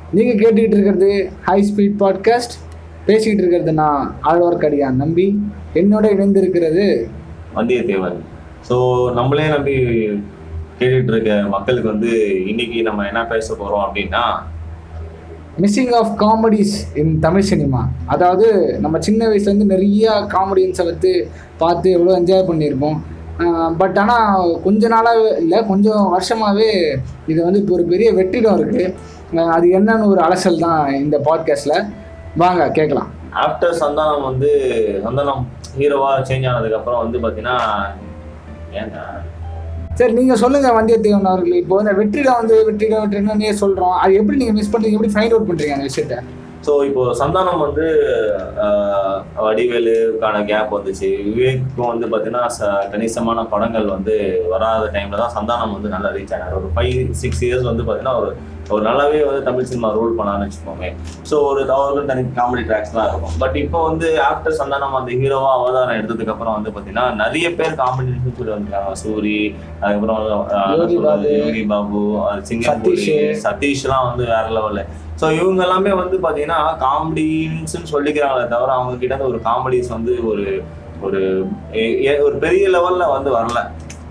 நீங்கள் கேட்டுக்கிட்டு இருக்கிறது ஹை ஸ்பீட் பாட்காஸ்ட் பேசிக்கிட்டு இருக்கிறது நான் ஆழ்வார்க்கடியான் நம்பி என்னோட இணைந்திருக்கிறது வந்தியத்தேவன் ஸோ நம்மளே நம்பி கேட்டுட்டு இருக்க மக்களுக்கு வந்து இன்னைக்கு நம்ம என்ன பேச போறோம் அப்படின்னா missing of comedies in Tamil cinema அதாவது நம்ம சின்ன வயசுலேருந்து நிறைய காமெடியன்ஸை வந்து பார்த்து எவ்வளோ என்ஜாய் பண்ணியிருப்போம் பட் ஆனால் கொஞ்ச நாளாக இல்லை கொஞ்சம் வருஷமாகவே இது வந்து இப்போ ஒரு பெரிய வெற்றிடம் இருக்குது அது என்னன்னு ஒரு அலசல் தான் இந்த பாட்காஸ்ட்டில் வாங்க கேட்கலாம் ஆஃப்டர் சந்தானம் வந்து சந்தானம் ஹீரோவா சேஞ்ச் ஆனதுக்கு அப்புறம் வந்து பாத்தீங்கன்னா ஏங்க சரி நீங்கள் சொல்லுங்கள் வந்தியத்தேவன் அவர்கள் இப்போ இந்த வெற்றிடம் வந்து வெற்றிடம் வெற்றிடம்னே சொல்கிறோம் அது எப்படி நீங்கள் மிஸ் பண்ணுறீங்க எப்படி ஃபைண்ட் அவுட் பண்ணுறீங்க அந்த விஷயத்த ஸோ இப்போ சந்தானம் வந்து ஆஹ், வடிவேலுக்கான கேப் வந்துச்சு விவேக்கும் வந்து பார்த்தீங்கன்னா ச- கணிசமான படங்கள் வந்து வராத டைம்ல தான் சந்தானம் வந்து நல்லா ரீச் ஆனார் ஒரு ஃபைவ் சிக்ஸ் இயர்ஸ் வந்து பார்த்தீங்கன்னா ஒரு ஒரு நல்லாவே வந்து தமிழ் சினிமா ரோல் பண்ணான்னு வச்சுக்கோங்க ஸோ ஒரு அவர்களும் தனி காமெடி ட்ராக்ஸ் தான் இருக்கும் பட் இப்போ வந்து ஆஃப்டர் சந்தானம் அந்த ஹீரோவா அவதாரம் எடுத்ததுக்கு அப்புறம் வந்து பார்த்தீங்கன்னா நிறைய பேர் காமெடி சொல்லி வந்திருக்காங்க சூரி அதுக்கப்புறம் ஆஹ், யோகி பாபு, யோகி பாபு அது சிங்கப்பூரி சதீஷ். சதீஷ்லாம் வந்து வேற லெவல்ல ஸோ இவங்க எல்லாமே வந்து பார்த்தீங்கன்னா காமெடின்ஸ்னு சொல்லிக்கிறாங்களே தவிர அவங்க கிட்ட இருந்து ஒரு காமெடிஸ் வந்து ஒரு ஒரு ஏ- ஏ- ஒரு பெரிய லெவல்ல வந்து வரல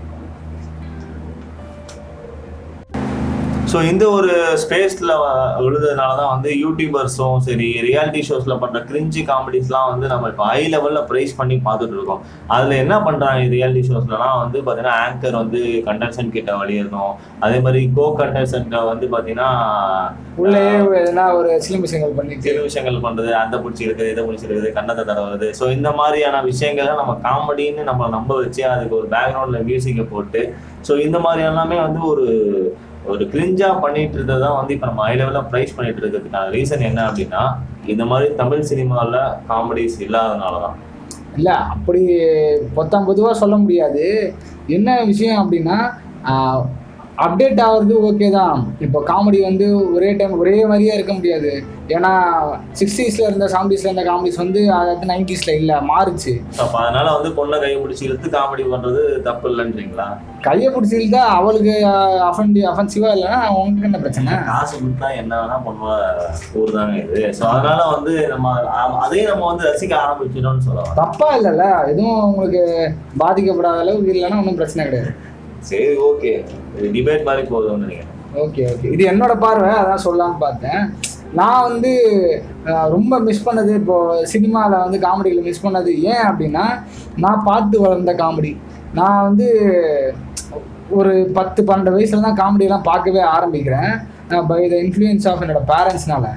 ஸோ இந்த ஒரு ஸ்பேஸில் விழுதுனால தான் வந்து யூடியூபர்ஸும் சரி ரியாலிட்டி ஷோஸில் பண்ணுற கிரிஞ்சி காமெடிஸ்லாம் வந்து நம்ம இப்போ ஹை லெவலில் ப்ரைஸ் பண்ணி பார்த்துட்டு இருக்கோம் அதில் என்ன பண்ணுறாங்க ரியாலிட்டி ஷோஸ்லலாம் வந்து பார்த்தீங்கன்னா ஆங்கர் வந்து கண்டஸ்டன்ட் கிட்ட வழியிடணும் அதே மாதிரி கோ கண்டஸ்டன்ட்டை வந்து பார்த்தீங்கன்னா உள்ளே எதனா ஒரு சிலிமிசங்கள் பண்ணிட்டு சில விஷயங்கள் பண்றது அந்த பிடிச்சி எடுக்கிறது இதை பிடிச்சி எடுக்கிறது கண்ணத்தை தடவுறது ஸோ இந்த மாதிரியான விஷயங்களை நம்ம காமெடின்னு நம்ம நம்ப வச்சு அதுக்கு ஒரு பேக்ரவுண்ட்ல மியூசிக்கை போட்டு ஸோ இந்த மாதிரி எல்லாமே வந்து ஒரு ஒரு கிரிஞ்சா பண்ணிட்டு இருந்தது தான் வந்து இப்போ நம்ம ஹை லெவலில் ப்ரைஸ் பண்ணிட்டு இருக்கிறதுக்கான ரீசன் என்ன அப்படின்னா இந்த மாதிரி தமிழ் சினிமாவில் காமெடிஸ் இல்லாதனால தான் இல்லை அப்படி பொத்தாம் பொதுவாக சொல்ல முடியாது என்ன விஷயம் அப்படின்னா அப்டேட் ஆகிறது ஓகே தான் இப்போ காமெடி வந்து ஒரே டைம் ஒரே மாதிரியே இருக்க முடியாது ஏன்னா சிக்ஸ்டீஸில் இருந்த செவன்டீஸில் இருந்த காமெடிஸ் வந்து அதாவது நைன்டிஸில் இல்லை மாறுச்சு ஸோ அப்போ அதனால வந்து பொண்ணை கையை பிடிச்சி இழுத்து காமெடி பண்றது தப்பு இல்லைன்றீங்களா கையை பிடிச்சிருந்தா அவளுக்கு அஃபென்டி அஃபென்சிவாக இல்லைன்னா உங்களுக்கு என்ன பிரச்சனை காசு கொடுத்தா என்ன வேணா பண்ணுவ ஊர் தாங்க இது ஸோ அதனால வந்து நம்ம அ- அதையும் நம்ம வந்து ரசிக்க ஆரம்பிச்சிடணும்னு சொல்லலாம் தப்பா இல்லைல்ல எதுவும் உங்களுக்கு பாதிக்கப்படாத அளவுக்கு இல்லைன்னா ஒன்றும் பிரச்சனை கிடையாது சரி ஓகே டிபேட் மாதிரி போகுதுன்னு நினைக்கிறேன் ஓகே ஓகே இது என்னோட பார்வை அதான் சொல்லலாம்னு பார்த்தேன் நான் வந்து அஹ், ரொம்ப மிஸ் பண்ணது இப்போ சினிமாவில் வந்து காமெடியில் மிஸ் பண்ணது ஏன் அப்படின்னா நான் பார்த்து வளர்ந்த காமெடி நான் வந்து ஒரு பத்து பன்னெண்டு வயசுல தான் காமெடியெல்லாம் பார்க்கவே ஆரம்பிக்கிறேன் பை த இன்ஃப்ளூயன்ஸ் ஆஃப் என்னோட பேரண்ட்ஸ்னால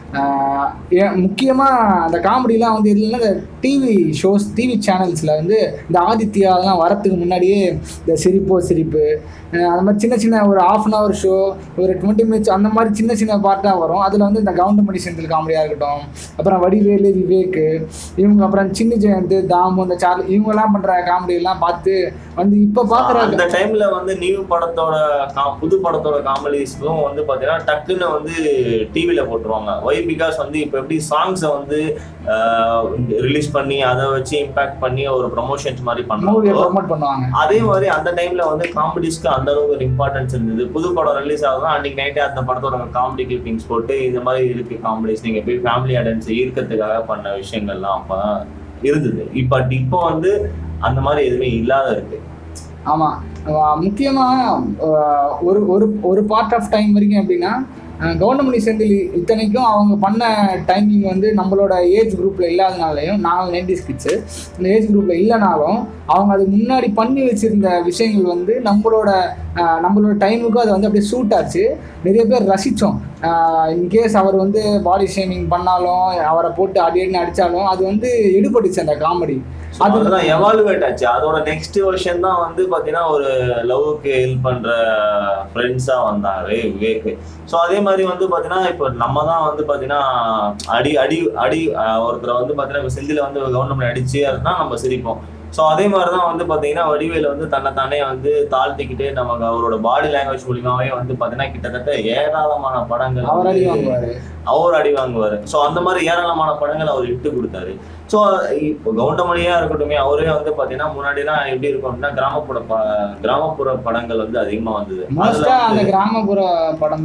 ஏன் முக்கியமாக அந்த காமெடிலாம் வந்து இல்லைன்னா இந்த டிவி ஷோஸ் டிவி சேனல்ஸில் வந்து இந்த ஆதித்யா அதெல்லாம் வரத்துக்கு முன்னாடியே இந்த சிரிப்போ சிரிப்பு அஹ் அந்த மாதிரி சின்ன சின்ன ஒரு ஆஃப் அன் ஹவர் ஷோ ஒரு டுவெண்ட்டி மினிட்ஸ் அந்த மாதிரி சின்ன சின்ன பார்ட்டாக வரும் அதில் வந்து இந்த கவுண்டமணி செந்தில் காமெடியாக இருக்கட்டும் அப்புறம் வடிவேலு விவேக் இவங்க அப்புறம் சின்ன ஜெயந்த் தாமு இந்த சார்லி இவங்கெல்லாம் பண்ணுற காமெடியெல்லாம் பார்த்து வந்து இப்போ பார்க்குற அந்த டைம்ல வந்து நியூ படத்தோட கா- புது படத்தோட காமெடிஸ்க்கும் வந்து பாத்தீங்கன்னா டக்குன்னு வந்து டிவில போட்டுருவாங்க ஒய் பிகாஸ் வந்து இப்போ எப்படி சாங்ஸை வந்து ரிலீஸ் பண்ணி அதை வச்சு இம்பாக்ட் பண்ணி ஒரு ப்ரமோஷன்ஸ் மாதிரி மூவியை பண்ணாங்க ப்ரொமோட் பண்ணுவாங்க அதே மாதிரி அந்த டைம்ல வந்து காமெடிஸ்க்கு அந்த அளவுக்கு ஒரு இம்பார்ட்டன்ஸ் இருந்தது புது படம் ரிலீஸ் ஆகுதுன்னா அன்னைக்கு நைட்டே அந்த படத்தோட காமெடி கிளிப்பிங்ஸ் போட்டு இந்த மாதிரி இருக்கு காமெடிஸ் நீங்க போய் ஃபேமிலி ஆடியன்ஸ் ஈர்க்கறதுக்காக பண்ண விஷயங்கள்லாம் அப்பதான் இருந்தது இப்போ இப்போ வந்து அந்த மாதிரி எதுவுமே இல்லாத இருக்கு ஆமாம் முக்கியமாக ஒரு ஒரு ஒரு பார்ட் ஆஃப் டைம் வரைக்கும் எப்படின்னா அஹ் கவுண்டமணி செந்தில் இத்தனைக்கும் அவங்க பண்ண டைமிங் வந்து நம்மளோட ஏஜ் குரூப்பில் இல்லாதனாலையும் நாங்கள் நைன்டிஸ் கிட்ஸு இந்த ஏஜ் குரூப்பில் இல்லைனாலும் அவங்க அது முன்னாடி பண்ணி வச்சிருந்த விஷயங்கள் வந்து நம்மளோட அஹ் நம்மளோட டைமுக்கும் அது வந்து அப்படியே சூட் ஆச்சு நிறைய பேர் ரசித்தோம் இன்கேஸ் அவர் வந்து பாடி ஷேமிங் பண்ணாலும் அவரை போட்டு அடி அடின்னு அடித்தாலும் அது வந்து எடுபட்டுச்சு அந்த காமெடி அது அதுதான் எவாலுவேட் ஆச்சு அதோட நெக்ஸ்ட் வருஷன் தான் வந்து பாத்தீங்கன்னா ஒரு லவ்வுக்கு ஹெல்ப் பண்ற ஃப்ரெண்ட்ஸா வந்தாங்க விவேக் ஸோ அதே மாதிரி வந்து பாத்தீங்கன்னா இப்போ நம்ம தான் வந்து பாத்தீங்கன்னா அடி அடி அடி அஹ், ஒருத்தரை வந்து பாத்தீங்கன்னா இப்போ செந்தில வந்து கவர்மெண்ட் அடிச்சு அதுனா நம்ம சிரிப்போம் ஸோ அதே மாதிரி தான் வந்து பாத்தீங்கன்னா வடிவேல வந்து தன்னைத்தானே வந்து தாழ்த்திக்கிட்டு நமக்கு அவரோட பாடி லாங்குவேஜ் மூலியமாவே வந்து பாத்தீங்கன்னா கிட்டத்தட்ட ஏராளமான படங்கள் அவர் அடி வந்து வாங்குவார் அவர் அடி வாங்குவாரு ஸோ அந்த மாதிரி ஏராளமான படங்கள் அவர் இட்டு கொடுத்தாரு ஸோ இப்போ கவுண்டமணியா இருக்கட்டுமே அவரே வந்து பாத்தீங்கன்னா முன்னாடிலாம் எப்படி இருக்கும் அப்படின்னா கிராமப்புற ப கிராமப்புற படங்கள் வந்து அதிகமா வந்தது மோஸ்டா அதுல அந்த வந்து- கிராமப்புற படம் தான்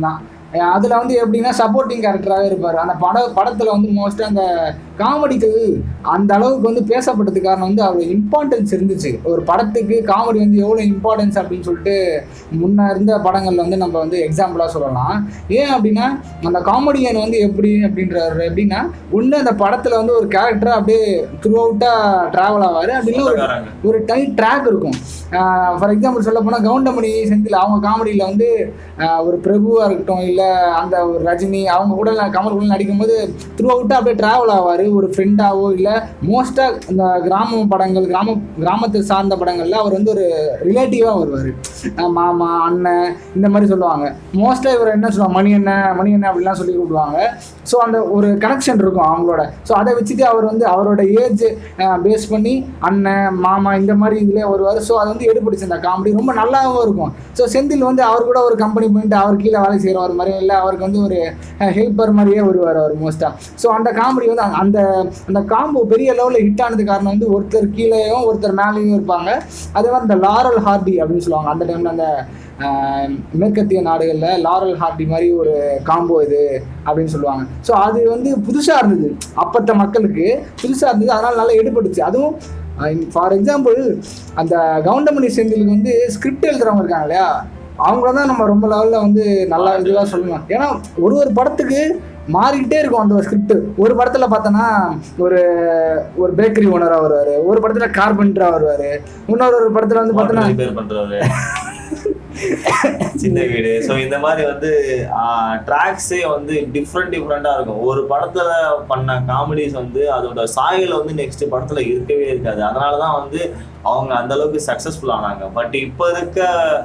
அதில் வந்து எப்படின்னா சப்போர்ட்டிங் கேரக்டராகவே இருப்பார் அந்த பட படத்தில் வந்து மோஸ்ட்டாக அந்த காமெடிக்கு அந்த அளவுக்கு வந்து பேசப்பட்டது காரணம் வந்து அவ்வளோ இம்பார்ட்டன்ஸ் இருந்துச்சு ஒரு படத்துக்கு காமெடி வந்து எவ்வளோ இம்பார்ட்டன்ஸ் அப்படின்னு சொல்லிட்டு முன்ன இருந்த படங்களில் வந்து நம்ம வந்து எக்ஸாம்பிளாக சொல்லலாம் ஏன் அப்படின்னா அந்த காமெடியன் வந்து எப்படி அப்படின்றாரு எப்படின்னா ஒன்று அந்த படத்தில் வந்து ஒரு கேரக்டராக அப்படியே த்ரூ அவுட்டாக ட்ராவல் ஆவார் அப்படின்னா ஒரு சொந்தக்காரங்க. ஒரு தனி ட்ராக் இருக்கும் ஃபார் எக்ஸாம்பிள் சொல்ல போனால் கவுண்டமணி செந்தில் அவங்க காமெடியில் வந்து ஆஹ் ஒரு பிரபுவாக இருக்கட்டும் இல்லை அந்த ஒரு ரஜினி அவங்க கூட எல்லாம் கமல் கூட நடிக்கும்போது த்ரூ அவுட்டாக அப்படியே ட்ராவல் ஆவார் ஒரு ஃப்ரெண்டாவோ இல்லை மோஸ்ட்டாக இந்த கிராம படங்கள் கிராம கிராமத்தை சார்ந்த படங்களில் அவர் வந்து ஒரு ரிலேட்டிவாக வருவார் மாமா அண்ணன் இந்த மாதிரி சொல்லுவாங்க மோஸ்ட்டாக இவர் என்ன சொல்லுவாங்க மணி அண்ணன் மணி அண்ணன் அப்படிலாம் சொல்லி கூப்பிடுவாங்க ஸோ அந்த ஒரு கனெக்ஷன் இருக்கும் அவங்களோட ஸோ அதை வச்சுட்டு அவர் வந்து அவரோட ஏஜ் பேஸ் பண்ணி அண்ணன் மாமா இந்த மாதிரி இதுலேயே வருவார் ஸோ அது வந்து எடுப்பிடிச்சு அந்த காமெடி ரொம்ப நல்லாவும் இருக்கும் ஸோ செந்தில் வந்து அவர் கூட ஒரு கம்பெனி பண்ணிட்டு அவர் கீழே வேலை செய்கிறவர் மாதிரி இல்லை அவருக்கு வந்து ஒரு ஹெல்ப்பர் மாதிரியே வருவார் அவர் மோஸ்ட்டாக ஸோ அந்த காமெடி வந்து அந்த- அந்த அந்த காம்போ பெரிய லெவலில் ஹிட் ஆனது காரணம் வந்து ஒருத்தர் கீழேயும் ஒருத்தர் மேலேயும் இருப்பாங்க அதே மாதிரி இந்த லாரல் ஹார்டி அப்படின்னு சொல்லுவாங்க அந்த டைமில் அந்த ஆஹ், மேற்கத்திய நாடுகளில் லாரல் ஹார்டி மாதிரி ஒரு காம்போ இது அப்படின்னு சொல்லுவாங்க ஸோ அது வந்து புதுசாக இருந்தது அப்பத்த மக்களுக்கு புதுசாக இருந்தது அதனால் நல்லா எடுபட்டுச்சு அதுவும் ஃபார் எக்ஸாம்பிள் அந்த கவுண்டமணி செந்திலுக்கு வந்து ஸ்கிரிப்ட் எழுதுறவங்க இருக்காங்க இல்லையா அவங்கள தான் நம்ம ரொம்ப லெவலில் வந்து நல்லா இதுவாக சொல்லணும் ஏன்னா ஒரு ஒரு படத்துக்கு மாறிக்கிட்டே இருக்கும் அந்த ஸ்கிரிப்ட் ஒரு படத்தில் பார்த்தோன்னா ஒரு ஒரு பேக்கரி ஓனராக வருவார் ஒரு படத்தில் கார்பெண்டராக வருவார் இன்னொரு ஒரு படத்தில் வந்து பார்த்தோன்னா Motor repair பண்றவரு சின்ன வீடு ஸோ இந்த மாதிரி வந்து ட்ராக்ஸே வந்து டிஃப்ரெண்ட் டிஃப்ரெண்டா இருக்கும் ஒரு படத்துல பண்ண காமெடிஸ் வந்து அதோட சாயல் வந்து நெக்ஸ்ட் படத்துல இருக்கவே இருக்காது அதனாலதான் வந்து அவங்க அந்த அளவுக்கு சக்சஸ்ஃபுல் ஆனாங்க பட் இப்போ இருக்க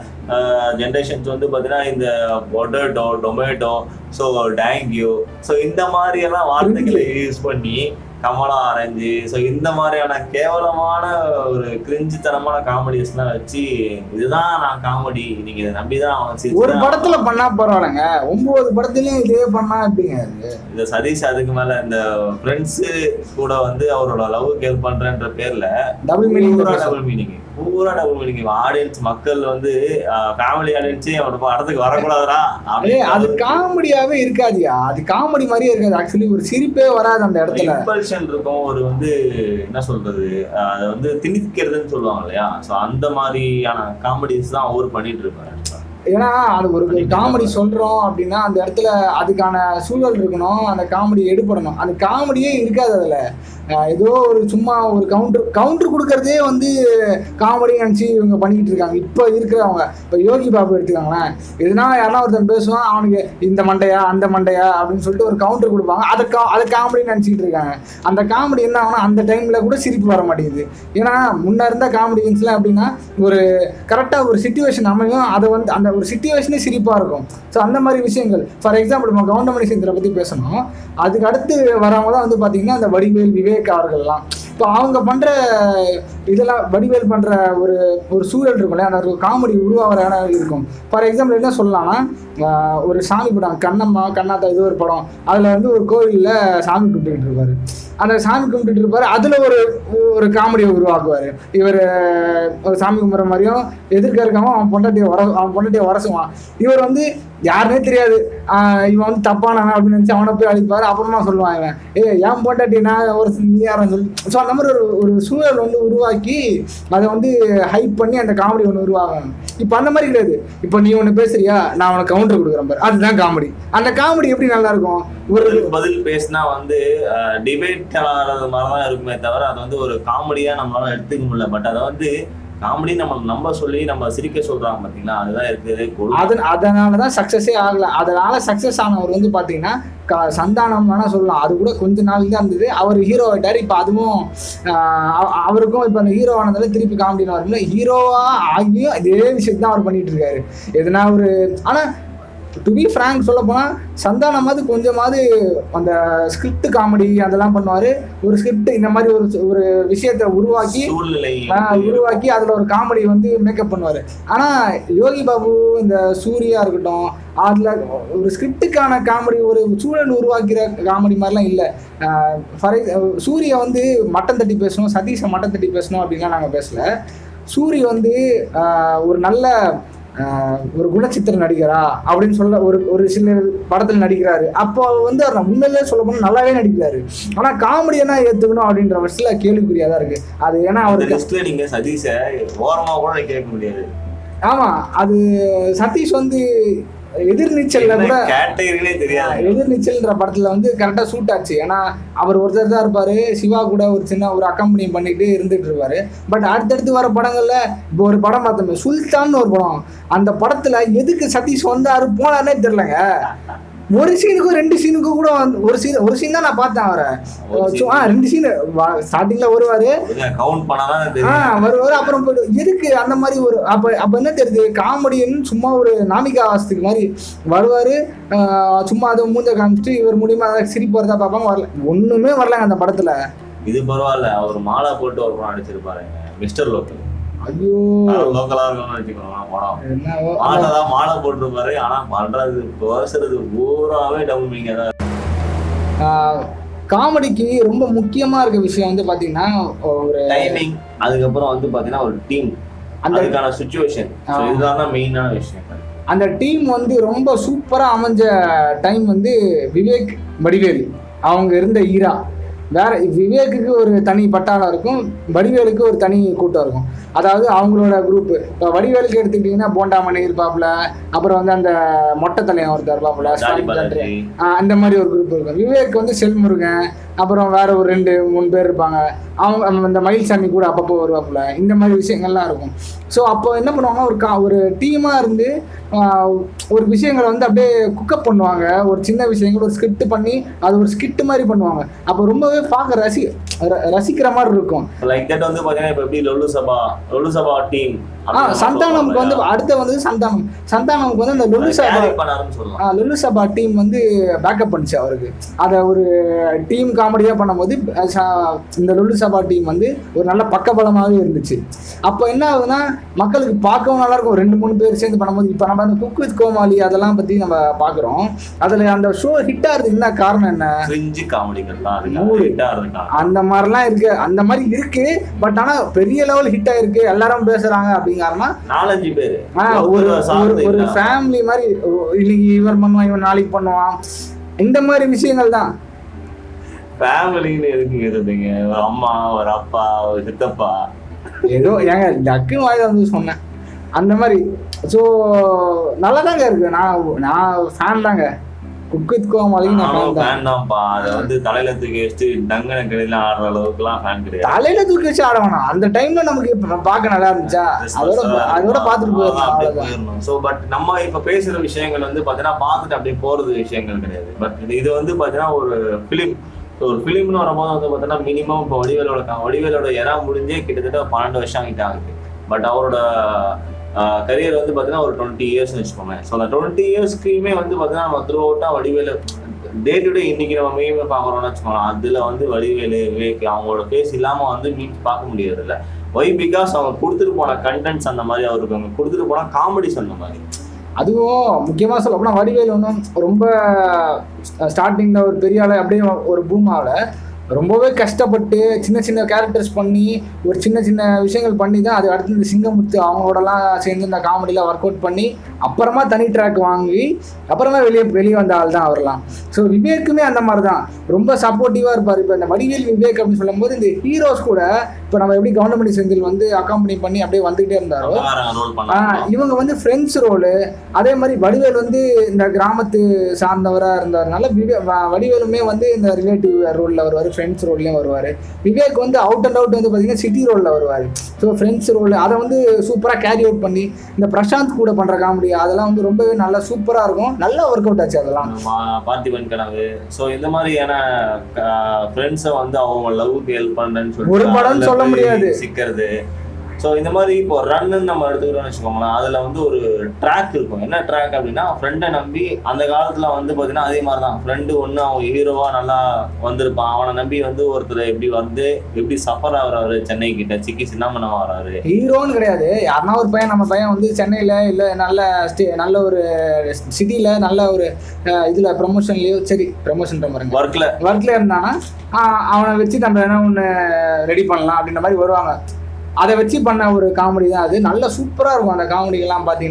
ஜென்ரேஷன்ஸ் வந்து பார்த்தீங்கன்னா இந்த potato tomato so thank you so இந்த மாதிரி எல்லாம் வார்த்தைகளை யூஸ் பண்ணி கமலா ஆரஞ்சு ஸோ இந்த மாதிரியான கேவலமான ஒரு கிரிஞ்சுத்தனமான காமெடிஸ்லாம் வச்சு இதுதான் நான் காமெடி நீங்க இதை நம்பி தான் அவன் சிரிச்சு ஒரு தான் படத்துல பண்ணா பரவாயில்லைங்க ஒன்பது படத்துலயும் இதே பண்ணா எப்படிங்க அது இந்த சதீஷ் அதுக்கு மேல இந்த ஃப்ரெண்ட்ஸ் கூட வந்து அவரோட லவ் கேர் பண்றேன்ற பேர்ல டபுள் மீனிங் பூரா டபுள் மீனிங் பூரா டபுள் மீனிங் ஆடியன்ஸ் மக்கள் வந்து ஃபேமிலி ஆடியன்ஸே அவனோட படத்துக்கு வரக்கூடாதுடா ஏய் அது காமெடியாவே இருக்காதியா அது காமெடி மாதிரியே இருக்காது ஆக்சுவலி ஒரு சிரிப்பே வராது அந்த இடத்துல இம்பல்ஷன் இருக்கும் ஒரு வந்து என்ன சொல்றது அஹ் அதை வந்து திணிக்கிறதுன்னு சொல்லுவாங்க இல்லையா ஸோ அந்த மாதிரியான காமெடிஸ் தான் அவர் பண்ணிட்டு இருப்பாரு ஏன்னா அது ஒரு காமெடி சொல்றோம் அப்படின்னா அந்த இடத்துல அதுக்கான சூழல் இருக்கணும் அந்த காமெடி எடுபடணும் அந்த காமெடியே இருக்காது அதுல அஹ் ஏதோ ஒரு சும்மா ஒரு கவுண்டர் கவுண்டர் கொடுக்கறதே வந்து காமெடி நினச்சி இவங்க பண்ணிக்கிட்டு இருக்காங்க இப்போ இருக்கிறவங்க இப்போ யோகி பாபு எடுத்துக்காங்களேன் எதுனா யாரா ஒருத்தன் பேசுவான் அவனுக்கு இந்த மண்டையா அந்த மண்டையா அப்படின்னு சொல்லிட்டு ஒரு கவுண்டர் கொடுப்பாங்க அதை கா அதை காமெடி நினச்சிக்கிட்டு இருக்காங்க அந்த காமெடி என்ன ஆகுனா அந்த டைமில் கூட சிரிப்பு வர மாட்டேங்குது ஏன்னா முன்ன இருந்த காமெடியன்ஸ்லாம் எப்படின்னா ஒரு கரெக்டாக ஒரு சுச்சுவேஷன் அமையும் அதை வந்து அந்த ஒரு சுச்சுவேஷனே சிரிப்பாக இருக்கும் ஸோ அந்த மாதிரி விஷயங்கள் ஃபார் எக்ஸாம்பிள் நம்ம கவுண்டமணி சேந்திரை பற்றி பேசணும் அதுக்கு அடுத்து வரவங்க தான் வந்து பார்த்தீங்கன்னா அந்த வடிவேல் விவேக் அவர்கள்லாம் இப்போ அவங்க பண்ணுற இதெல்லாம் வடிவேல் பண்ணுற ஒரு ஒரு சூழல் இருக்கும் இல்லையா அந்த ஒரு காமெடி உருவாகிற இடம் இருக்கும் ஃபார் எக்ஸாம்பிள் என்ன சொல்லலாம்னா ஆஹ் ஒரு சாமி படம் கண்ணம்மா கண்ணாத்தா இது ஒரு படம் அதில் வந்து ஒரு கோவிலில் சாமி கும்பிட்டுக்கிட்டு இருப்பாரு அந்த சாமி கும்பிட்டுட்டு இருப்பாரு அதில் ஒரு ஒரு காமெடியை உருவாக்குவார் இவர் ஒரு சாமி கும்பிட்ற மாதிரியும் எதிர்க்க இருக்கவன் அவன் பொண்டாட்டியை வர அவன் பொண்டாட்டியை வரசுவான் இவர் வந்து யாருனே தெரியாது ஆஹ் இவன் வந்து தப்பானவன் அப்படின்னு நினச்சி அவனை போய் அழிப்பார் அப்புறமா சொல்லுவான் இவன் ஏ ஏன் பொண்டாட்டி நான் ஒரு நீ யாரும் சொல்லி ஸோ அந்த மாதிரி ஒரு ஒரு சூழல் வந்து உருவாக்கி அதை வந்து ஹைப் பண்ணி அந்த காமெடி ஒன்று உருவாகும் இப்போ அந்த மாதிரி கிடையாது இப்போ நீ ஒன்று பேசுறியா நான் உனக்கு கவுண்டர் கொடுக்குறேன் பாரு அதுதான் காமெடி அந்த காமெடி எப்படி நல்லா இருக்கும் ஒரு பதில் பதில் பேசினா வந்து டிபேட் ஆகிறது மாதிரி தான் இருக்குமே தவிர அது வந்து ஒரு காமெடியா நம்மளால எடுத்துக்க முடியல பட் அதை வந்து காமெடி நம்ம நம்ப சொல்லி நம்ம சிரிக்க சொல்றாங்க பாத்தீங்களா அதுதான் இருக்குது கொள்கை. அது அதனால தான் சக்ஸஸே ஆகல அதனால சக்ஸஸ் ஆனவர் வந்து பார்த்தீங்கன்னா க சந்தானம் வேணா சொல்லலாம் அது கூட கொஞ்ச நாள் தான் இருந்தது அவர் ஹீரோ ஆயிட்டார் இப்போ அதுவும் ஆஹ் அவ- அவருக்கும் இப்போ அந்த ஹீரோ ஆனதால திருப்பி காமெடியில் வரும்ல ஹீரோவா ஆகியும் இதே விஷயத்தை தான் அவர் பண்ணிட்டு இருக்காரு எதுனா ஒரு ஆனால் டு பி ஃப்ராங்க் சொல்ல போனால் சந்தானமாவது கொஞ்சமாவது அந்த ஸ்கிரிப்ட் காமெடி அதெல்லாம் பண்ணுவார் ஒரு ஸ்கிரிப்ட் இந்த மாதிரி ஒரு ஒரு விஷயத்தை உருவாக்கி சூழ்நிலை ஆஹ் உருவாக்கி அதில் ஒரு காமெடி வந்து மேக்கப் பண்ணுவார் ஆனால் யோகி பாபு இந்த சூர்யா இருக்கட்டும் அதில் ஒரு ஸ்கிரிப்டுக்கான காமெடி ஒரு சூழல் உருவாக்கிற காமெடி மாதிரிலாம் இல்லை ஃபார் சூர்யா வந்து மட்டம் தட்டி பேசணும் சதீஷை மட்டம் தட்டி பேசணும் அப்படின்லாம் நாங்கள் பேசல சூரி வந்து ஆஹ் ஒரு நல்ல ஆஹ் ஒரு குணச்சித்திர நடிகரா அப்படின்னு சொல்ல ஒரு ஒரு சில படத்தில் நடிக்கிறாரு அப்போ வந்து அவர் உண்மையிலேயே சொல்ல போனால் நல்லாவே நடிக்கிறாரு ஆனால் காமெடியனா ஏற்றுக்கணும் அப்படின்ற பட்சத்தில் கேள்விக்குறியாக தான் இருக்கு அது ஏன்னா அந்த அவருக்கு லிஸ்ட்ல நீங்க சதீஷை ஓரமா கூட கேட்க முடியாது ஆமாம் அது சதீஷ் வந்து எதிர்நீச்சல்ல கூட கேட்டகரியிலே தெரியாது எதிர்நீச்சல்ன்ற படத்துல வந்து கரெக்டாக சூட் ஆச்சு ஏன்னா அவர் ஒருத்தர் தான் இருப்பாரு சிவா கூட ஒரு சின்ன ஒரு அக்கம்பெனி பண்ணிட்டு இருந்துட்டு இருப்பாரு பட் அடுத்தடுத்து வர படங்கள்ல இப்போ ஒரு படம் பார்த்தோமே சுல்தான்னு ஒரு படம் அந்த படத்துல எதுக்கு சதீஷ் வந்தாரு போனாருன்னே தெரியலங்க ஒரு சீனுக்கும் ரெண்டு சீனுக்கும் கூட வந்து ஒரு சீன் ஒரு சீன் தான் நான் பார்த்தேன் அவரை ஒரு scene. ஆ ரெண்டு சீன் ஸ்டார்டிங்ல வருவாரு கவுண்ட் பண்ணாதான் ஆ தெரியும் வருவாரு அப்புறம் போயிட்டு எதுக்கு அந்த மாதிரி ஒரு அப்ப அப்ப என்ன தெரியுது காமெடியன் சும்மா ஒரு நாமிகா வாசத்துக்கு மாதிரி வருவாரு ஆ, சும்மா அதை மூஞ்ச காமிச்சிட்டு இவர் மூலியமா அதை சிரிப்பு வரதா பார்ப்பாங்க வரல ஒண்ணுமே வரலங்க அந்த படத்துல இது பரவாயில்ல அவர் மாலை போட்டு ஒரு படம் அடிச்சிருப்பாருங்க மிஸ்டர் லோக்கல் ஐயோ லோக்கலா இருக்கணும்னு வச்சுக்கோங்களேன் படம் என்னவோ மாலை தான் மாலை போட்டிருப்பாரு ஆனா பண்றது பேசுறது பூராவே டபுள் மீனிங் தான் ஆ, காமெடிக்கு ரொம்ப முக்கியமா இருக்க விஷயம் வந்து பாத்தீங்கன்னா ஒரு டைமிங் அதுக்கப்புறம் வந்து பாத்தீங்கன்னா ஒரு டீம் அந்த அதுக்கான சுச்சுவேஷன் ஆ. இதுதான் மெயினான விஷயம் அந்த டீம் வந்து ரொம்ப சூப்பரா அமைஞ்ச டைம் வந்து விவேக் வடிவேலு அவங்க இருந்த ஈரா வேற விவேக்குக்கு ஒரு தனி பட்டாளம் இருக்கும் வடிவேலுக்கு ஒரு தனி கூட்டம் இருக்கும் அதாவது அவங்களோட குரூப் இப்போ வடிவேலுக்கு எடுத்துக்கிட்டிங்கன்னா போண்டாமணி இருப்பாப்புல அப்புறம் வந்து அந்த மொட்டை தலையன் ஒருத்தர் இருப்பாப்புல ஜாலி ஸ்டாலின் பாலாஜி சந்திரன். ஆஹ் அந்த மாதிரி ஒரு குரூப் இருக்கும் விவேக் வந்து செல்முருகன் அப்புறம் வேற ஒரு ரெண்டு மூணு பேர் இருப்பாங்க அவங்க அந்த மயில்சாமி கூட அப்பப்போ வருவாப்புல இந்த மாதிரி விஷயங்கள்லாம் இருக்கும் ஸோ அப்போ என்ன பண்ணுவாங்க ஒரு கா ஒரு டீமாக இருந்து ஆஹ் ஒரு விஷயங்களை வந்து அப்படியே குக்கப் பண்ணுவாங்க ஒரு சின்ன விஷயங்கள் ஒரு ஸ்கிரிப்ட் பண்ணி அது ஒரு ஸ்கிட் மாதிரி பண்ணுவாங்க அப்போ ரொம்பவே பார்க்க ரசி ர- ரசிக்கிற மாதிரி இருக்கும் லைக் தட் வந்து பாத்தீங்கன்னா இப்ப எப்படி லொல்லு சபா லொல்லு சபா டீம் ஆ சந்தானமுக்கு வந்து அடுத்த வந்து சந்தானம் சந்தானமுக்கு வந்து அந்த லொல்லு சபா பண்ணாருன்னு சொல்லலாம் ஆ, லுலு சபா டீம் வந்து பேக்கப் பண்ணுச்சு அவருக்கு அதை ஒரு டீம் காமெடியாக பண்ணும்போது அஹ், ச- இந்த லுலு சபா டீம் வந்து ஒரு நல்ல பக்கபலமாகவே இருந்துச்சு அப்போ என்ன ஆகுதுன்னா மக்களுக்கு பார்க்கவும் நல்லா இருக்கும் ரெண்டு மூணு பேர் சேர்ந்து பண்ணும்போது இப்போ நம்ம அந்த குக் வித் கோமாளி அதெல்லாம் பற்றி நம்ம பார்க்குறோம் அதில் அந்த ஷோ ஹிட் ஆகிறதுக்கு என்ன காரணம் என்ன கிரிஞ்சு காமெடிகள் தான் மூடு. இருக்கு ஹிட்டா இருக்காங்க அந்த மாதிரிலாம் இருக்கு அந்த மாதிரி இருக்கு பட் ஆனால் பெரிய லெவல் ஹிட் ஆயிருக்கு எல்லாரும் பேசுகிறாங்க அப்படிங்காரமா நாலஞ்சு பேரு ஆ, ஒரு ஒரு ஒரு ஃபேமிலி மாதிரி ஓ, இன்னைக்கு இவன் பண்ணுவான் இவன் நாளைக்கு பண்ணுவான் இந்த மாதிரி விஷயங்கள் தான் ஃபேமிலின்னு எதுக்கு எதுங்க ஒரு அம்மா ஒரு அப்பா ஒரு சித்தப்பா ஏதோ ஏங்க டக்குன்னு வாயில வந்து சொன்னேன் அந்த மாதிரி ஸோ நல்லா தாங்க இருக்கு நான் நான் ஃபேன் தாங்க குக் வித் கோமாளிக்கு நான் நானும் ஃபேன் தான் ஃபேன் தான்ப்பா அதை வந்து தலையில தூக்கி வச்சுட்டு டங்கன கடையில ஆடுற அளவுக்குலாம் ஃபேன் கிடையாது தலையில தூக்கி வச்சு ஆட வேணாம் அந்த டைம்ல நமக்கு இப்ப பார்க்க நல்லா இருந்துச்சா அதோட அதோட பார்த்துட்டு போயிடலாம் அவ்வளவுதான் ஸோ பட் நம்ம இப்ப பேசுற விஷயங்கள் வந்து பாத்தீங்கன்னா பார்த்துட்டு அப்படியே போறது விஷயங்கள் கிடையாது பட் இது வந்து பாத்தீங்கன்னா ஒரு ஃபிலிம் ஒரு ஃபிலிம்னு வரும்போது வந்து பார்த்தீங்கன்னா மினிமம் இப்போ வடிவேலோட க- வடிவேலோட எரா முடிஞ்சே கிட்டத்தட்ட பன்னெண்டு வருஷம் கிட்ட ஆகுது பட் அவரோட கரியர் வந்து பார்த்தீங்கன்னா ஒரு டுவெண்ட்டி இயர்ஸ்னு வச்சுக்கோங்க ஸோ அந்த டுவெண்ட்டி இயர்ஸ்க்குமே வந்து பார்த்தீங்கன்னா நம்ம த்ரூ அவுட்டாக வடிவேலு டே டு டே இன்னைக்கு நம்ம மீம் பார்க்குறோம்னு வச்சுக்கோங்களேன் அதில் வந்து வடிவேலு விவேக் அவங்களோட ஃபேஸ் இல்லாமல் வந்து மீம்ஸ் பார்க்க முடியாது இல்லை ஒய் பிகாஸ் அவங்க கொடுத்துட்டு போன கண்டென்ட்ஸ் அந்த மாதிரி அவருக்கு அவங்க கொடுத்துட்டு போன காமெடிஸ் அந்த மாதிரி அதுவும் முக்கியமாக சொல்ல போனால் வடிவேல் ஒன்றும் ரொம்ப ஸ்டார்டிங்கில் ஒரு பெரிய ஆளு அப்படியே ஒரு பூம் ஆகல ரொம்பவே கஷ்டப்பட்டு சின்ன சின்ன கேரக்டர்ஸ் பண்ணி ஒரு சின்ன சின்ன விஷயங்கள் பண்ணி தான் அது அடுத்து இந்த சிங்கமுத்து அவங்களோடலாம் சேர்ந்து இந்த காமெடியில் ஒர்க் அவுட் பண்ணி அப்புறமா தனி ட்ராக் வாங்கி அப்புறமா வெளியே வெளியே வந்த ஆள் தான் அவர்லாம் ஸோ விவேக்குமே அந்த மாதிரி தான் ரொம்ப சப்போர்ட்டிவாக இருப்பார் இப்போ இந்த வடிவேல் விவேக் அப்படின்னு சொல்லும்போது இந்த ஹீரோஸ் கூட இப்போ நம்ம எப்படி கவர்மெண்ட் செந்தில் வந்து அக்காம்பனி பண்ணி அப்படியே வந்துகிட்டே இருந்தாரோ ரோல் ஆ, பண்ணாங்க இவங்க வந்து ஃப்ரெண்ட்ஸ் ரோலு அதே மாதிரி வடிவேல் வந்து இந்த கிராமத்து சார்ந்தவராக இருந்ததுனால விவே வ- வடிவேலுமே வந்து இந்த ரிலேட்டிவ் ரோலில் வருவார் ஃப்ரெண்ட்ஸ் ரோல்லையும் வருவார் விவேக் வந்து அவுட் அண்ட் அவுட் வந்து பார்த்தீங்கன்னா சிட்டி ரோலில் வருவார் ஸோ ஃப்ரெண்ட்ஸ் ரோல் அதை வந்து சூப்பராக கேரி அவுட் பண்ணி இந்த பிரசாந்த் கூட பண்ணுற காமெடி அதெல்லாம் வந்து ரொம்பவே நல்லா சூப்பராக இருக்கும் நல்லா ஒர்க் அவுட் ஆச்சு அதெல்லாம் மா- பார்த்திபன் கனவு சோ இந்த மாதிரியான ஃப்ரெண்ட்ஸை வந்து அவங்க லவ்வுக்கு ஹெல்ப் பண்றேன்னு சொல்லிட்டு ஒரு படம்னு அதுல சொல்ல போய் முடியாது. சிக்கிறது சோ இந்த மாதிரி இப்போ ரன்னு நம்ம எடுத்துக்கிறோம்னு வச்சுக்கோங்களேன் அதுல வந்து ஒரு ட்ராக் இருக்கும் என்ன ட்ராக் அப்படின்னா ஃப்ரெண்டை நம்பி அந்த காலத்துல வந்து பாத்தீங்கன்னா அதே மாதிரி தான் ஃப்ரெண்டு ஒண்ணு அவன் ஹீரோவா நல்லா வந்திருப்பான் அவனை நம்பி வந்து ஒருத்தர் எப்படி வந்து எப்படி சஃபர் ஆகுறாரு சென்னை கிட்ட சிக்கி சின்னாமணம் ஆகுறாரு ஹீரோன்னு கிடையாது யாருன்னா ஒரு பையன் நம்ம பையன் வந்து சென்னையில் இல்லை நல்ல ஸ்டே நல்ல ஒரு சிட்டியில் நல்ல ஒரு இதில் ப்ரமோஷன்லேயோ சரி ப்ரமோஷன் பாருங்க ஒர்க்ல ஒர்க்கில் இருந்தானா ஆஹ் அவனை வச்சு நம்ம என்ன ஒன்று ரெடி பண்ணலாம் அப்படின்ற மாதிரி வருவாங்க அதை வச்சு பண்ண ஒரு காமெடி தான் அது நல்ல சூப்பராக இருக்கும் அந்த காமெடிகள்லாம் பார்த்தீங்கன்னா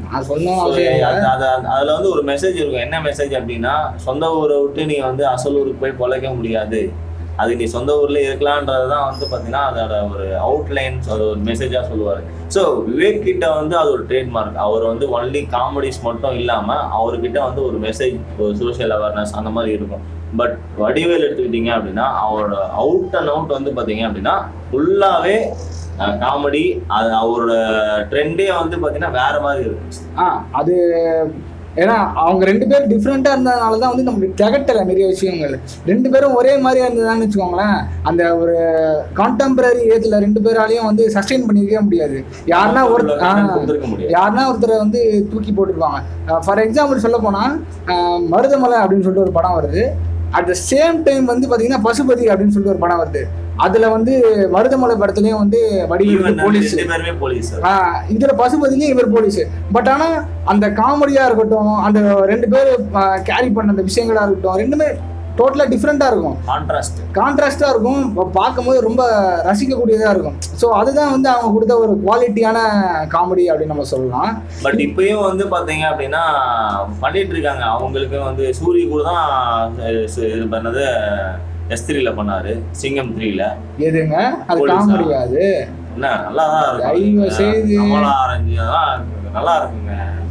நான் சொல்லணும் So, அவசியம் இல்லை. அது- அது- அது- அதுல வந்து ஒரு மெசேஜ் இருக்கும் என்ன மெசேஜ் அப்படின்னா சொந்த ஊரை விட்டு நீ வந்து அசல் ஊருக்கு போய் பொழைக்க முடியாது அது நீ சொந்த ஊர்ல இருக்கலான்றது தான் வந்து பாத்தீங்கன்னா அதோட ஒரு அவுட்லைன் அது ஒரு மெசேஜா சொல்லுவாரு ஸோ விவேக் கிட்ட வந்து அது ஒரு ட்ரேட்மார்க் அவர் வந்து ஒன்லி காமெடிஸ் மட்டும் இல்லாம அவர்கிட்ட வந்து ஒரு மெசேஜ் ஒரு சோஷியல் அவேர்னஸ் அந்த மாதிரி இருக்கும் பட் வடிவேல் எடுத்துக்கிட்டீங்க அப்படின்னா அவரோட அவுட் அண்ட் அவுட் வந்து பாத்தீங்க அப்படின்னா ஃபுல்லாவே காமெடி அது அவரோட ட்ரெண்டே வந்து பாத்தீங்கன்னா வேற மாதிரி இருக்கும் ஆ அது ஏன்னா அவங்க ரெண்டு பேரும் டிஃப்ரெண்ட்டாக இருந்ததுனால தான் வந்து நமக்கு திகட்டலை நிறைய விஷயங்கள் ரெண்டு பேரும் ஒரே மாதிரியா இருந்ததுன்னு வச்சுக்கோங்களேன் அந்த ஒரு கான்டெம்பரரி ஏஜ்ல ரெண்டு பேராலையும் வந்து சஸ்டெயின் பண்ணிக்கவே முடியாது யாருன்னா ஒரு ஆ, கொடுத்துருக்க முடியாது யாருன்னா ஒருத்தரை வந்து தூக்கி போட்டுருப்பாங்க ஃபார் எக்ஸாம்பிள் சொல்ல போனால் மருதமலை அப்படின்னு சொல்லிட்டு ஒரு படம் வருது அட் த சேம் டைம் வந்து பார்த்தீங்கன்னா பசுபதி அப்படின்னு சொல்லிட்டு ஒரு படம் வருது அதில் வந்து மருதமலை படத்துலேயும் வந்து வடிவேல் Even போலீஸ் ரெண்டு பேருமே போலீஸ் ஆஹ் இதுல பசுபதிலையும் இவர் போலீஸ் பட் ஆனா அந்த காமெடியா இருக்கட்டும் அந்த ரெண்டு பேர் கேரி பண்ண அந்த விஷயங்களா இருக்கட்டும் ரெண்டுமே டோட்டலா டிஃப்ரெண்டா இருக்கும் கான்ட்ராஸ்ட் கான்ட்ராஸ்டா இருக்கும் ப- பார்க்கும்போது ரொம்ப ரசிக்கக்கூடியதா இருக்கும் ஸோ அதுதான் வந்து அவங்க கொடுத்த ஒரு குவாலிட்டியான காமெடி அப்படின்னு நம்ம சொல்லலாம் பட் இப்பயும் வந்து பாத்தீங்க அப்படின்னா பண்ணிட்டு இருக்காங்க அவங்களுக்கு வந்து சூரிய கூட தான் அஹ், சு- இது பண்ணது எஸ் த்ரீல பண்ணாரு சிங்கம் த்ரீல எதுங்க அது போலீஸா? காமெடியா அது என்ன நல்லா தான் தயவு செய்து. இருக்கும் கமலா ஆரஞ்சு அதெல்லாம் நல்லா இருக்குங்க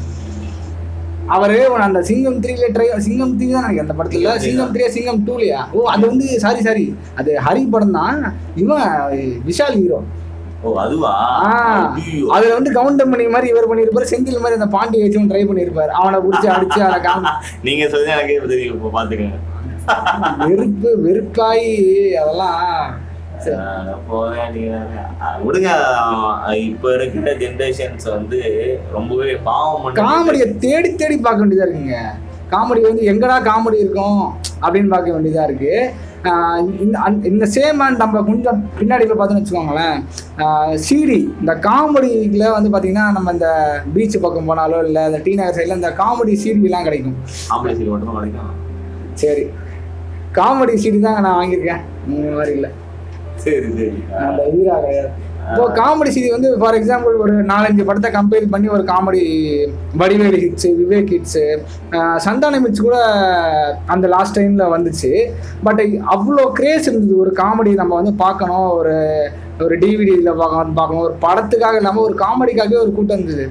அவரு அந்த சிங்கம் த்ரீல ட்ரை சிங்கம் த்ரீ தான் நினைக்கிறேன் அந்த படத்துல சிங்கம் three சிங்கம் த்ரீ சிங்கம் டூலையா ஓ அது வந்து சாரி சாரி அது ஹரி படம் தான் இவன் விஷால் ஹீரோ ஓ அதுவா ஆ. ஐயோ. அதுல வந்து கவுண்டர் பண்ணி மாதிரி இவர் பண்ணிருப்பாரு செந்தில் மாதிரி அந்த பாண்டி வச்சு ட்ரை பண்ணிருப்பாரு அவனை பிடிச்சி அடிச்சு அவனை காமி நீங்க சொல்லி எனக்கு இப்ப தெரியும் இப்போ பாத்துக்கங்க வெறுப்பு வெறுப்பாயி அதெல்லாம் சரி. அஹ் போங்க நீங்க அஹ் விடுங்க அஹ் இப்ப இருக்கிற ஜென்ரேஷன்ஸ் வந்து ரொம்பவே பாவம் பண்ணி காமெடியை தேடி தேடி பார்க்க வேண்டியதா இருக்குங்க காமெடி வந்து எங்கடா காமெடி இருக்கும் அப்படின்னு பார்க்க வேண்டியதா இருக்கு ஆஹ் இந்த அந்த- இந்த சேம் அண்ட் நம்ம கொஞ்சம் பின்னாடி போய் பார்த்தோன்னு வச்சுக்கோங்களேன் சிடி இந்த காமெடியில் வந்து பார்த்தீங்கன்னா நம்ம இந்த பீச் பக்கம் போனாலோ இல்லை இந்த டி நகர் சைடில் இந்த காமெடி சீடிலாம் கிடைக்கும் ஆம்பளை சீல் மட்டும் கிடைக்கும் சரி காமெடி சீடி தான் நான் வாங்கியிருக்கேன் இந்த மாதிரி இல்லை சரி சரி அந்த வீரா கிடையாது இப்போ காமெடி சீரி வந்து ஃபார் எக்ஸாம்பிள் ஒரு நாலஞ்சு படத்தை கம்பேர் பண்ணி ஒரு comedy Vadivelu hits Vivek hits Santhana hits கூட அந்த லாஸ்ட் டைமில் வந்துச்சு பட் அவ்வளோ கிரேஸ் இருந்தது ஒரு காமெடி நம்ம வந்து பார்க்கணும் ஒரு ஒரு டிவிடியில் பார்க்கணும் பார்க்கணும் ஒரு படத்துக்காக இல்லாமல் ஒரு காமெடிக்காகவே ஒரு கூட்டம் இருந்தது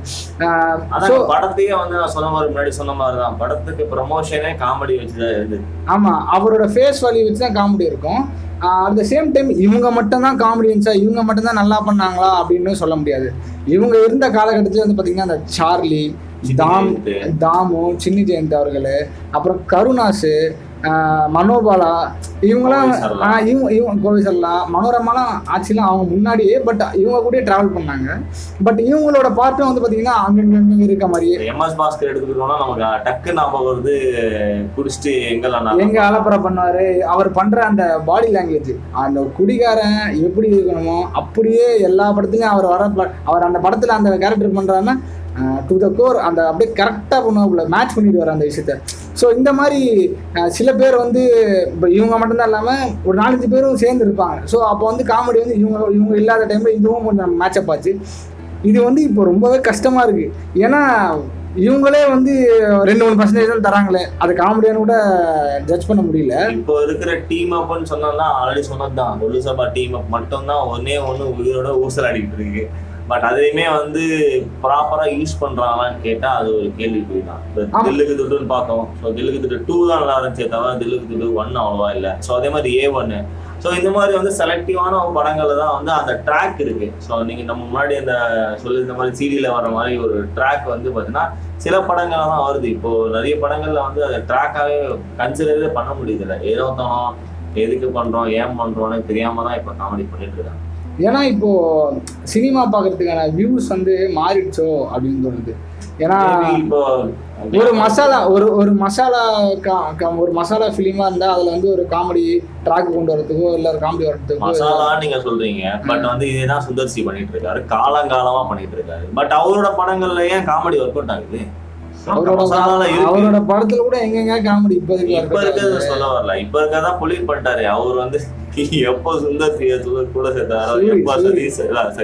ஆனா ஸோ படத்தையே வந்து நான் சொன்ன மாதிரி முன்னாடி சொன்ன மாதிரி தான் படத்துக்கு ப்ரமோஷனே காமெடி வச்சுதான் இருந்தது ஆமாம் அவரோட ஃபேஸ் வேல்யூ வச்சு தான் காமெடி இருக்கும் அட் த சேம் டைம் இவங்க மட்டும்தான் காமெடியன்ஸா இவங்க மட்டும்தான் நல்லா பண்ணாங்களா அப்படின்னு சொல்ல முடியாது இவங்க இருந்த காலகட்டத்தில் வந்து பார்த்தீங்கன்னா அந்த சார்லி சின்ன தாம் ஜெயந்த். தாமு சின்னி ஜெயந்த் அவர்கள் அப்புறம் கருணாசு ஆஹ் மனோபாலா இவங்களாம் கோவை சரளா. ஆஹ் இவங்க இவங்க கோவை சரளா மனோரமாலாம் ஆட்சிலாம் அவங்க முன்னாடியே பட் இவங்க கூட ட்ராவல் பண்ணாங்க பட் இவங்களோட பார்ட்டும் வந்து பார்த்தீங்கன்னா அங்கங்க இருக்க மாதிரியே எம்எஸ் பாஸ்கர் எடுத்துக்கிட்டோம்னா நமக்கு டக்கு ஞாபகம் வருது குடிச்சிட்டு எங்கெல்லாம் எங்க அலப்பறை பண்ணாரு அவர் பண்ற அந்த பாடி லாங்குவேஜ் அந்த குடிகாரன் எப்படி இருக்கணுமோ அப்படியே எல்லா படத்துலயும் அவர் வர ப- அவர் அந்த படத்துல அந்த கேரக்டர் பண்றாருன்னா டு த கோர் அந்த அப்படியே கரெக்டாக பண்ணுவாப்புல மேட்ச் பண்ணிடுவார் அந்த விஷயத்த ஸோ இந்த மாதிரி அஹ், சில பேர் வந்து இப்போ இவங்க மட்டும்தான் இல்லாமல் ஒரு நாலஞ்சு பேரும் சேர்ந்து இருப்பாங்க ஸோ அப்போ வந்து காமெடி வந்து இவங்க இவங்க இல்லாத டைமில் இதுவும் கொஞ்சம் மேட்சப் ஆச்சு இது வந்து இப்போ ரொம்பவே கஷ்டமாக இருக்குது ஏன்னா இவங்களே வந்து ரெண்டு மூணு பர்சன்டேஜ் தான் தராங்களே அது காமெடியானு கூட ஜட்ஜ் பண்ண முடியல இப்போ இருக்கிற டீம் அப்னு சொன்னா ஆல்ரெடி சொன்னதுதான் ஒல்லு சபா டீம் அப் மட்டும்தான் ஒன்னே ஒண்ணு உயிரோட ஊசல் அடிக்கிட்டு இருக்கு பட் அதையுமே வந்து ப்ராப்பரா யூஸ் பண்றாங்களான்னு கேட்டா அது ஒரு கேள்விக்குறி தான் இப்போ ஆமா. தில்லுக்கு துட்டுன்னு பார்த்தோம் ஸோ தில்லுக்கு துட்டு டூ தான் நல்லா இருந்துச்சே தவிர தில்லுக்கு துட்டு ஒன் அவ்வளவா இல்லை ஸோ அதே மாதிரி ஏ ஒன்னு ஸோ இந்த மாதிரி வந்து செலக்டிவான படங்கள்ல தான் வந்து அந்த ட்ராக் இருக்கு ஸோ நீங்க நம்ம முன்னாடி அந்த சொல்லி இந்த மாதிரி சீடியில வர மாதிரி ஒரு ட்ராக் வந்து பார்த்தீங்கன்னா சில படங்கள்ல தான் வருது இப்போ நிறைய படங்கள்ல வந்து அதை ட்ராக்காவே கன்சிடரே பண்ண முடியுதுல்ல ஏதோ தோணும் எதுக்கு பண்றோம் ஏன் பண்றோம்னு தெரியாம தான் இப்போ காமெடி பண்ணிட்டு இருக்காங்க ஏன்னா இப்போ சினிமா பார்க்கறதுக்கான வியூஸ் வந்து மாறிடுச்சோ அப்படின்னு தோணுது ஏன்னா Maybe இப்போ ஒரு மசாலா ஒரு ஒரு மசாலா கா- கா- ஒரு மசாலா ஃபிலிமா இருந்தா அதுல வந்து ஒரு காமெடி ட்ராக் கொண்டு வரதுக்கோ இல்ல ஒரு காமெடி வரதுக்கோ மசாலா நீங்க சொல்றீங்க பட் வந்து இதேதான் சுந்தர்சி பண்ணிட்டு இருக்காரு காலங்காலமா பண்ணிட்டு இருக்காரு பட் அவரோட படங்கள்ல ஏன் காமெடி ஒர்க் அவுட் ஆகுது அவரோட மசாலால இருக்கு அவரோட படத்துல கூட எங்கெங்க காமெடி இப்போதைக்கு இப்ப workout இருக்கிறத ஆகுது. சொல்ல வரல இப்ப இருக்கதான் பொலிட் பண்ணிட்டாரு அவர் வந்து எப்போ சுந்தர் சி கூட சேர்த்தாரோ சூரி, எப்போ சூரி. சதீஷ் இல்ல, சரி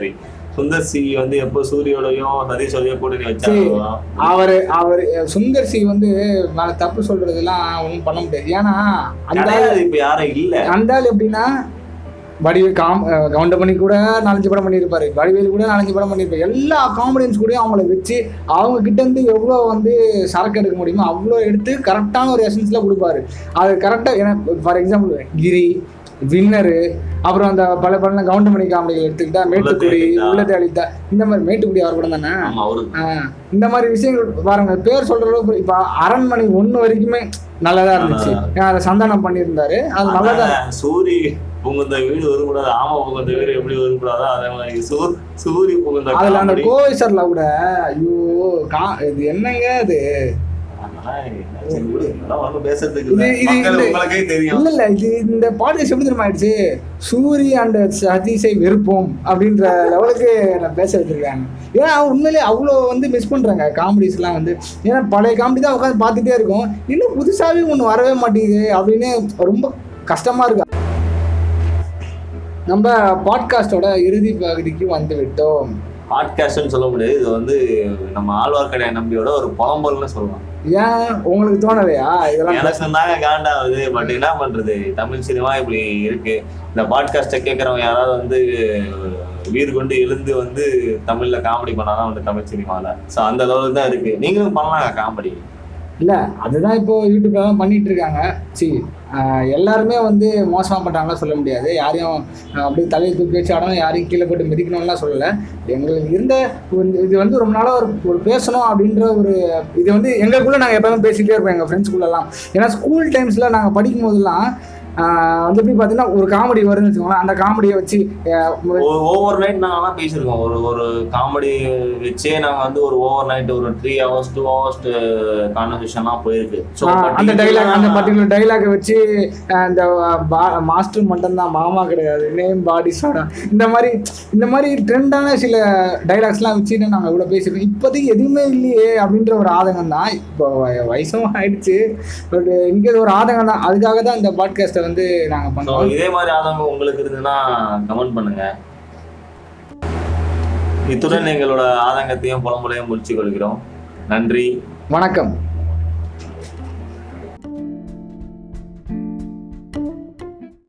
சுந்தர் சி வந்து எப்போ சூரியோடையும் சதீஷோடையும் கூட்டணி வச்சாங்க அவர் அவர் சுந்தர் சி வந்து மேல தப்பு சொல்றதெல்லாம் ஒன்றும் பண்ண முடியாது ஏன்னா அந்த ஆள் கிடையாது இப்ப யாரும் இல்ல அந்த ஆள் எப்படின்னா வடிவேல் காம் கவுண்டமணி கூட நாலஞ்சு படம் பண்ணியிருப்பாரு வடிவேல் கூட நாலஞ்சு படம் பண்ணியிருப்பாரு எல்லா காமெடியன்ஸ் கூடயும் அவங்கள வச்சு அவங்க கிட்ட இருந்து எவ்வளோ வந்து சரக்கு எடுக்க முடியுமோ அவ்வளோ எடுத்து கரெக்டான ஒரு எசன்ஸில் கொடுப்பாரு அது கரெக்டாக ஏன்னா ஃபார் எக்ஸாம்பிள் கிரி வின்னரு அப்புறம் அந்த பல பல கவுண்டமணி காமெடிகள் எடுத்துக்கிட்டா மேட்டுக்குடி அளித்தா. உள்ளத்தை அளித்தா இந்த மாதிரி மேட்டுக்குடி அவர் படம் தானே ஆமா அவரு ஆ, இந்த மாதிரி விஷயங்கள் பாருங்க பேர் சொல்ற அளவுக்கு இப்போ அரண்மனை ஒன்று வரைக்குமே நல்லதா இருந்துச்சு ஏன்னா அதை சந்தானம் பண்ணியிருந்தாரு அது நல்லதா ஆனா, சூரி புகுந்த வீடு வரக்கூடாது ஆமா புகுந்த வீடு எப்படி வரக்கூடாதோ அதே மாதிரி சூ- சூரி புகுந்த அதுல அந்த காமெடி. கோவை சார்ல கூட ஐயோ கா இது என்னங்க அது அதெல்லாம் என்ன சரி விடு, இதெல்லாம் ஒண்ணும் பேசுறதுக்கு இது- இல்ல. இது- மக்கள் இது- உங்களுக்கே தெரியும் இல்ல இல்ல இது இந்த பாட்காஸ்ட் எப்படி தெரியுமா ஆயிடுச்சு சூரி அண்ட் சதீஷை வெறுப்போம் அப்படின்ற லெவலுக்கு நான் பேச வச்சிருக்காங்க ஏன்னா உண்மையிலே அவ்வளோ வந்து மிஸ் பண்றாங்க காமெடிஸ்லாம் வந்து ஏன்னா பழைய காமெடி தான் உட்காந்து பார்த்துட்டே இருக்கும் இன்னும் புதுசாவே ஒன்று வரவே மாட்டேங்குது அப்படின்னு ரொம்ப கஷ்டமா இருக்கு நம்ம பாட்காஸ்டோட இறுதி பகுதிக்கு வந்து விட்டோம் பாட்காஸ்ட்னு சொல்ல முடியாது இது வந்து நம்ம ஆழ்வார்க்கடையான் நம்பியோட ஒரு புலம்பல்னு சொல்லலாம் ஏன் உங்களுக்கு தோணலையா இதெல்லாம் எனக்கு தாங்க காண்டாகுது பட் என்ன பண்றது தமிழ் சினிமா இப்படி இருக்கு இந்த பாட்காஸ்ட்டை கேட்கறவங்க யாராவது வந்து வீடு கொண்டு எழுந்து வந்து தமிழ்ல காமெடி பண்ணாதான் வந்து தமிழ் சினிமால ஸோ அந்த அளவுக்கு தான் இருக்கு நீங்களும் பண்ணலாங்க காமெடி இல்லை அதுதான் இப்போ யூடியூப்ல தான் பண்ணிட்டு இருக்காங்க சி எல்லாருமே வந்து மோசமாக பண்ணுறாங்களாம் சொல்ல முடியாது யாரையும் ஆஹ், அப்படியே தலையை தூக்கி வச்சு ஆடணும் யாரையும் கீழே போட்டு மிதிக்கணும்லாம் சொல்லலை எங்களுக்கு இருந்த ஒரு- இது வந்து ரொம்ப நாளாக ஒரு ஒரு பேசணும் அப்படின்ற ஒரு இது வந்து எங்களுக்குள்ளே நாங்கள் எப்பவுமே பேசிகிட்டே இருப்போம் எங்கள் ஃப்ரெண்ட்ஸ்குள்ளெல்லாம் ஏன்னா ஸ்கூல் டைம்ஸில் நாங்கள் படிக்கும் போதெல்லாம் ஆஹ், வந்து எப்படி பார்த்தீங்கன்னா ஒரு காமெடி வருதுன்னு வச்சுக்கோங்களேன் அந்த காமெடியை வச்சு ஆஹ், ஓவர் நைட் நாங்கலாம் பேசியிருக்கோம் ஒரு ஒரு காமெடி வச்சே நாங்கள் வந்து ஒரு ஓவர் நைட் ஒரு த்ரீ ஹவர்ஸ் டூ ஹவர்ஸ் கான்வர்சேஷன்லாம் போயிருக்கு ஸோ ஆ, அந்த டைலாக் அந்த பர்டிகுலர் டைலாகை வச்சு அஹ், இந்த மாஸ்டர் மட்டும் தான் மாமா கிடையாது நேம் பாடி சோடா இந்த மாதிரி இந்த மாதிரி ட்ரெண்டான சில டைலாக்ஸ்லாம் வச்சு நாங்கள் இவ்வளோ பேசியிருக்கோம் இப்போதைக்கு எதுவுமே இல்லையே அப்படின்ற ஒரு ஆதங்கம் தான் இப்போ வ- வயசும் ஆயிடுச்சு பட் இங்கே ஒரு ஆதங்கம் தான் அதுக்காக தான் இந்த பாட்காஸ்ட்டை வந்து நாங்கள் ஸோ பண்ணுறோம் இதே மாதிரி ஆதங்கம் உங்களுக்கு இருந்ததுன்னா கமெண்ட் பண்ணுங்க இத்துடன் எங்களோட ஆதங்கத்தையும் புலம்பலையும் முடிச்சு கொள்கிறோம் நன்றி வணக்கம்